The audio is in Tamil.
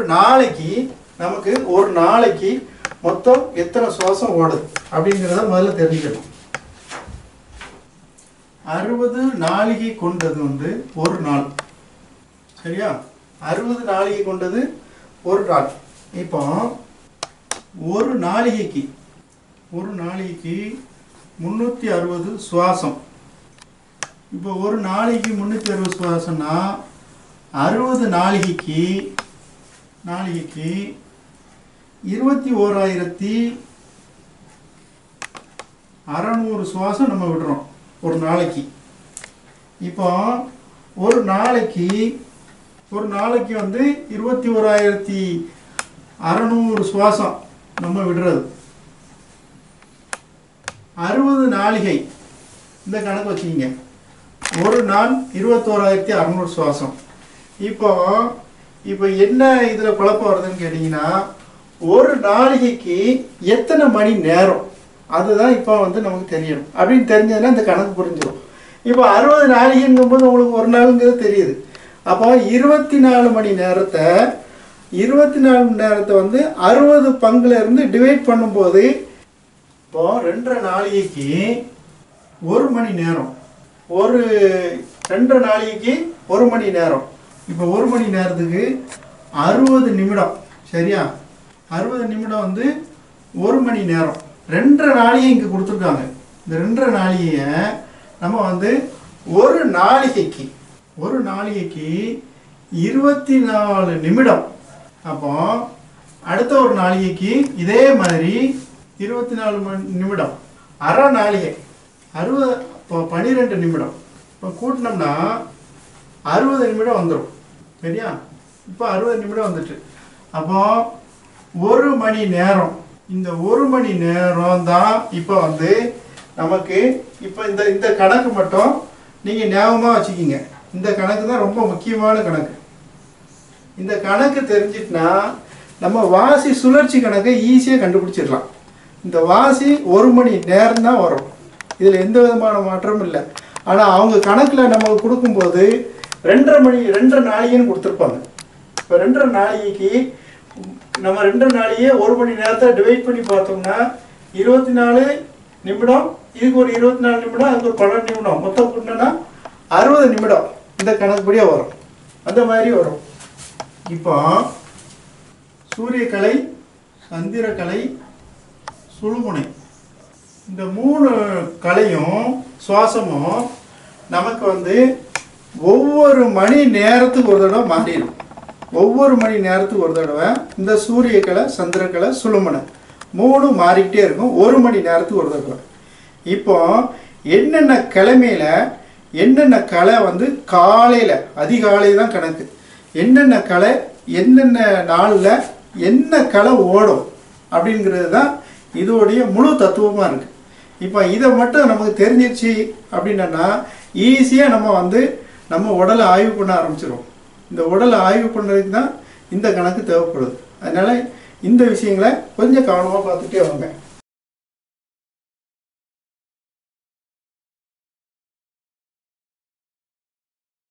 நாளைக்கு நமக்கு ஒரு நாளைக்கு மொத்தம் எத்தனை சுவாசம் ஓடுது அப்படிங்கிறத முதல்ல தெரிஞ்சுக்கணும் அறுபது நாளிகை கொண்டது வந்து ஒரு நாள் சரியா அறுபது நாளிகை கொண்டது ஒரு நாள் இப்போ ஒரு நாளிகைக்கு ஒரு நாளைக்கு முந்நூற்றி அறுபது சுவாசம் இப்போ ஒரு நாளைக்கு முந்நூற்றி அறுபது சுவாசம்னா அறுபது நாளிகைக்கு நாளிகைக்கு இருபத்தி ஓராயிரத்தி அறநூறு சுவாசம் நம்ம விடுறோம் ஒரு நாளைக்கு இப்போ ஒரு நாளைக்கு ஒரு நாளைக்கு வந்து இருபத்தி ஓராயிரத்தி அறநூறு சுவாசம் நம்ம விடுறது அறுபது நாளிகை இந்த கணக்கு வச்சுக்கிங்க ஒரு நாள் இருபத்தோராயிரத்தி அறநூறு சுவாசம் இப்போ இப்போ என்ன இதில் குழப்பம் வருதுன்னு கேட்டிங்கன்னா ஒரு நாளிகைக்கு எத்தனை மணி நேரம் அதுதான் இப்போ வந்து நமக்கு தெரியணும் அப்படின்னு தெரிஞ்சதுன்னா இந்த கணக்கு புரிஞ்சிடும் இப்போ அறுபது நாளிகைங்கும்போது உங்களுக்கு ஒரு நாளுங்கிறது தெரியுது அப்போ இருபத்தி நாலு மணி நேரத்தை இருபத்தி நாலு மணி நேரத்தை வந்து அறுபது பங்குல இருந்து டிவைட் பண்ணும்போது இப்போ ரெண்டரை நாளிகைக்கு ஒரு மணி நேரம் ஒரு ரெண்டரை நாளிகைக்கு ஒரு மணி நேரம் இப்போ ஒரு மணி நேரத்துக்கு அறுபது நிமிடம் சரியா அறுபது நிமிடம் வந்து ஒரு மணி நேரம் ரெண்டரை நாளிகை இங்கே கொடுத்துருக்காங்க இந்த ரெண்டரை நாளிகையை நம்ம வந்து ஒரு நாளிகைக்கு ஒரு நாளிகைக்கு இருபத்தி நாலு நிமிடம் அப்போ அடுத்த ஒரு நாளிகைக்கு இதே மாதிரி இருபத்தி நாலு மணி நிமிடம் அரை நாளிகை அறுபது இப்போ பன்னிரெண்டு நிமிடம் இப்போ கூட்டினோம்னா அறுபது நிமிடம் வந்துடும் சரியா இப்போ அறுபது நிமிடம் வந்துட்டு அப்போ ஒரு மணி நேரம் இந்த ஒரு மணி நேரம் தான் இப்போ வந்து நமக்கு இப்போ இந்த இந்த கணக்கு மட்டும் நீங்கள் ஞாபகமாக வச்சுக்கிங்க இந்த கணக்கு தான் ரொம்ப முக்கியமான கணக்கு இந்த கணக்கு தெரிஞ்சிட்டுனா நம்ம வாசி சுழற்சி கணக்கை ஈஸியாக கண்டுபிடிச்சிடலாம் இந்த வாசி ஒரு மணி நேரம் தான் வரும் இதில் எந்த விதமான மாற்றமும் இல்லை ஆனால் அவங்க கணக்கில் நமக்கு கொடுக்கும்போது ரெண்டரை மணி ரெண்டரை நாளிகைன்னு கொடுத்துருப்பாங்க இப்போ ரெண்டரை நாளிகைக்கு நம்ம ரெண்டரை நாளிகையே ஒரு மணி நேரத்தை டிவைட் பண்ணி பார்த்தோம்னா இருபத்தி நாலு நிமிடம் இதுக்கு ஒரு இருபத்தி நாலு நிமிடம் அதுக்கு ஒரு பன்னெண்டு நிமிடம் மொத்தம் கூட்டினா அறுபது நிமிடம் இந்த கணக்குப்படியே வரும் அந்த மாதிரி வரும் இப்போ சூரியக்கலை சந்திரக்கலை சுழுமுனை இந்த மூணு கலையும் சுவாசமும் நமக்கு வந்து ஒவ்வொரு மணி நேரத்துக்கு ஒரு தடவை மாறிடும் ஒவ்வொரு மணி நேரத்துக்கு ஒரு தடவை இந்த சூரியக்கலை சந்திரக்கலை சுழுமுனை மூணு மாறிக்கிட்டே இருக்கும் ஒரு மணி நேரத்துக்கு ஒரு தடவை இப்போ என்னென்ன கிழமையில என்னென்ன கலை வந்து காலையில் அதிகாலை தான் கணக்கு என்னென்ன கலை என்னென்ன நாளில் என்ன கலை ஓடும் அப்படிங்கிறது தான் இதோடைய முழு தத்துவமாக இருக்குது இப்போ இதை மட்டும் நமக்கு தெரிஞ்சிருச்சு அப்படின்னா ஈஸியாக நம்ம வந்து நம்ம உடலை ஆய்வு பண்ண ஆரம்பிச்சிடும் இந்த உடலை ஆய்வு பண்ணுறதுக்கு தான் இந்த கணக்கு தேவைப்படுது அதனால் இந்த விஷயங்களை கொஞ்சம் கவனமாக பார்த்துட்டே வாங்க